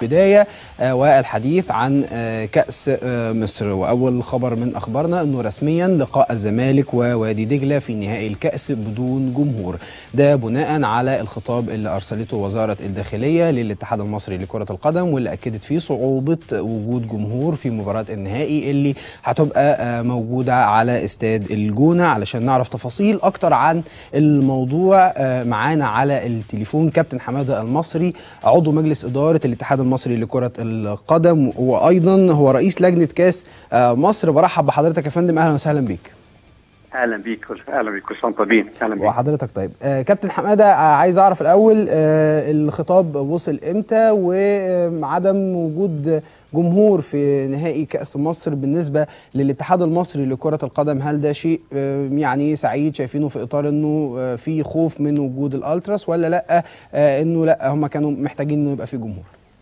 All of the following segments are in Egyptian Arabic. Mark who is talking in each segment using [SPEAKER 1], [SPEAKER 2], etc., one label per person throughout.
[SPEAKER 1] البدايه والحديث عن كاس مصر واول خبر من اخبارنا انه رسميا لقاء الزمالك ووادي دجله في نهائي الكاس بدون جمهور ده بناء على الخطاب اللي ارسلته وزاره الداخليه للاتحاد المصري لكره القدم واللي اكدت فيه صعوبه وجود جمهور في مباراه النهائي اللي هتبقى موجوده على استاد الجونه علشان نعرف تفاصيل اكتر عن الموضوع معانا على التليفون كابتن حماده المصري عضو مجلس اداره الاتحاد المصري لكره القدم وايضا هو رئيس لجنه كاس مصر برحب بحضرتك يا فندم اهلا وسهلا بيك
[SPEAKER 2] اهلا بيك اهلا بيك كل سنه طيبين اهلا بيك
[SPEAKER 1] وحضرتك طيب آه كابتن حماده آه عايز اعرف الاول آه الخطاب وصل امتى وعدم وجود جمهور في نهائي كاس مصر بالنسبه للاتحاد المصري لكره القدم هل ده شيء آه يعني سعيد شايفينه في اطار انه آه في خوف من وجود الالتراس ولا لا آه انه لا هم كانوا محتاجين انه يبقى في جمهور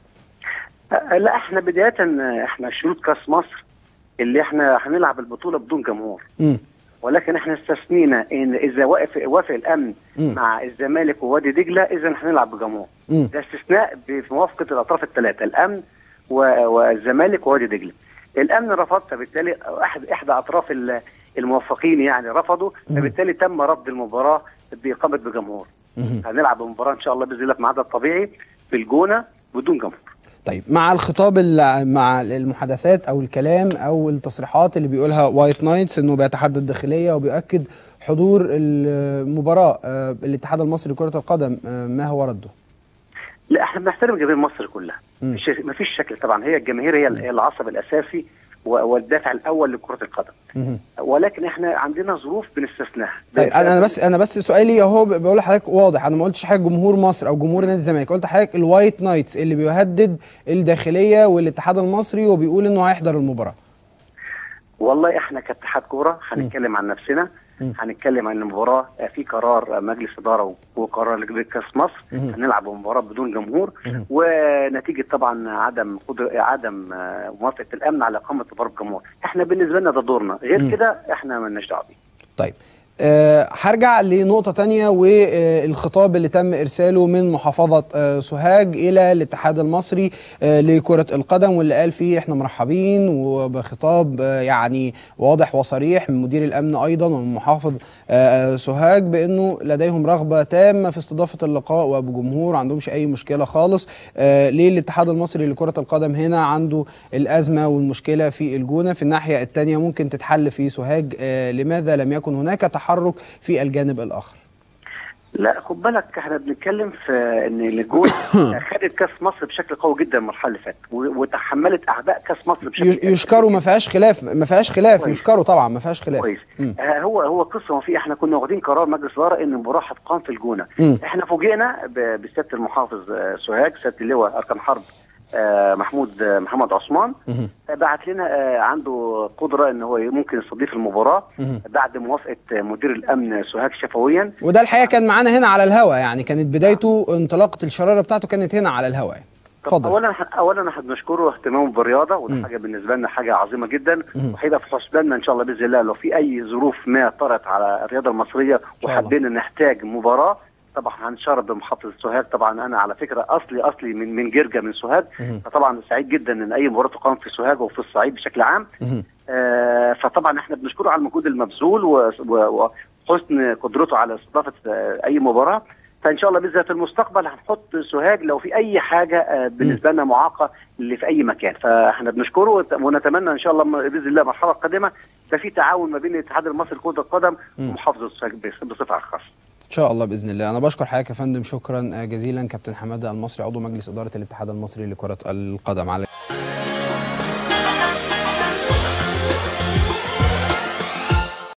[SPEAKER 2] آه لا احنا بدايه احنا شروط كاس مصر اللي احنا هنلعب البطوله بدون جمهور
[SPEAKER 1] م.
[SPEAKER 2] ولكن احنا استثنينا ان اذا وافق وافق الامن
[SPEAKER 1] م.
[SPEAKER 2] مع الزمالك ووادي دجله اذا هنلعب بجمهور
[SPEAKER 1] م.
[SPEAKER 2] ده استثناء بموافقه الاطراف الثلاثه الامن والزمالك ووادي دجله الامن رفض فبالتالي احد احدى اطراف الموفقين يعني رفضوا فبالتالي تم رفض المباراه باقامه بجمهور هنلعب المباراه ان شاء الله باذن الله في ميعادها الطبيعي في الجونه بدون جمهور
[SPEAKER 1] طيب مع الخطاب مع المحادثات او الكلام او التصريحات اللي بيقولها وايت نايتس انه بيتحدى الداخليه وبيؤكد حضور المباراه الاتحاد المصري لكره القدم ما هو رده؟
[SPEAKER 2] لا احنا بنحترم جماهير مصر كلها ما فيش شكل طبعا هي الجماهير هي العصب الاساسي والدافع الاول لكره القدم
[SPEAKER 1] مم.
[SPEAKER 2] ولكن احنا عندنا ظروف بنستثناها
[SPEAKER 1] طيب انا بس انا بس سؤالي اهو بقول لحضرتك واضح انا ما قلتش حاجه جمهور مصر او جمهور نادي الزمالك قلت حضرتك الوايت نايتس اللي بيهدد الداخليه والاتحاد المصري وبيقول انه هيحضر المباراه
[SPEAKER 2] والله احنا كاتحاد كوره هنتكلم عن نفسنا هنتكلم عن المباراه في قرار مجلس اداره وقرار لجنه كاس مصر هنلعب مباراه بدون جمهور ونتيجه طبعا عدم قدر عدم موافقه الامن على اقامه مباراه بجمهور احنا بالنسبه لنا ده دورنا غير كده احنا مالناش دعوه بيه
[SPEAKER 1] طيب أه هرجع لنقطة تانية والخطاب اللي تم إرساله من محافظة أه سوهاج إلى الاتحاد المصري أه لكرة القدم واللي قال فيه إحنا مرحبين وبخطاب يعني واضح وصريح من مدير الأمن أيضا ومن محافظ سوهاج بأنه لديهم رغبة تامة في استضافة اللقاء وبجمهور عندهمش أي مشكلة خالص ليه الاتحاد المصري لكرة القدم هنا عنده الأزمة والمشكلة في الجونة في الناحية التانية ممكن تتحل في سوهاج لماذا لم يكن هناك تحرك في الجانب الاخر
[SPEAKER 2] لا خد بالك احنا بنتكلم في ان الجول خدت كاس مصر بشكل قوي جدا المرحله اللي فاتت وتحملت اعباء كاس مصر بشكل
[SPEAKER 1] يشكروا ما فيهاش خلاف ما فيهاش خلاف كويس. يشكروا طبعا ما فيهاش خلاف
[SPEAKER 2] كويس آه هو هو قصه ما في احنا كنا واخدين قرار مجلس اداره ان المباراه هتقام في الجونه م. احنا فوجئنا بسياده المحافظ سوهاج سياده اللواء اركان حرب آه محمود آه محمد عثمان آه بعت لنا عنده قدره ان هو ممكن يستضيف المباراه بعد موافقه مدير الامن سوهاج شفويا
[SPEAKER 1] وده الحقيقه كان معانا هنا على الهواء يعني كانت بدايته انطلاقه الشراره بتاعته كانت هنا على الهواء
[SPEAKER 2] اتفضل اولا اولا احنا بنشكره اهتمامه بالرياضه وده حاجه بالنسبه لنا حاجه عظيمه جدا وهيبقى في حسباننا ان شاء الله باذن الله لو في اي ظروف ما طرت على الرياضه المصريه وحبينا نحتاج مباراه طبعا هنشرب بمحافظه سوهاج طبعا انا على فكره اصلي اصلي من من جرجا من سوهاج فطبعا سعيد جدا ان اي مباراه تقام في سوهاج وفي الصعيد بشكل عام آه فطبعا احنا بنشكره على المجهود المبذول وحسن قدرته على استضافه آه اي مباراه فان شاء الله باذن الله في المستقبل هنحط سوهاج لو في اي حاجه آه بالنسبه لنا معاقه اللي في اي مكان فاحنا بنشكره ونتمنى ان شاء الله باذن الله المرحله القادمه يبقى في تعاون ما بين الاتحاد المصري لكره القدم ومحافظه سوهاج بصفه خاصه
[SPEAKER 1] ان شاء الله باذن الله انا بشكر حضرتك يا فندم شكرا جزيلا كابتن حماده المصري عضو مجلس اداره الاتحاد المصري لكره القدم على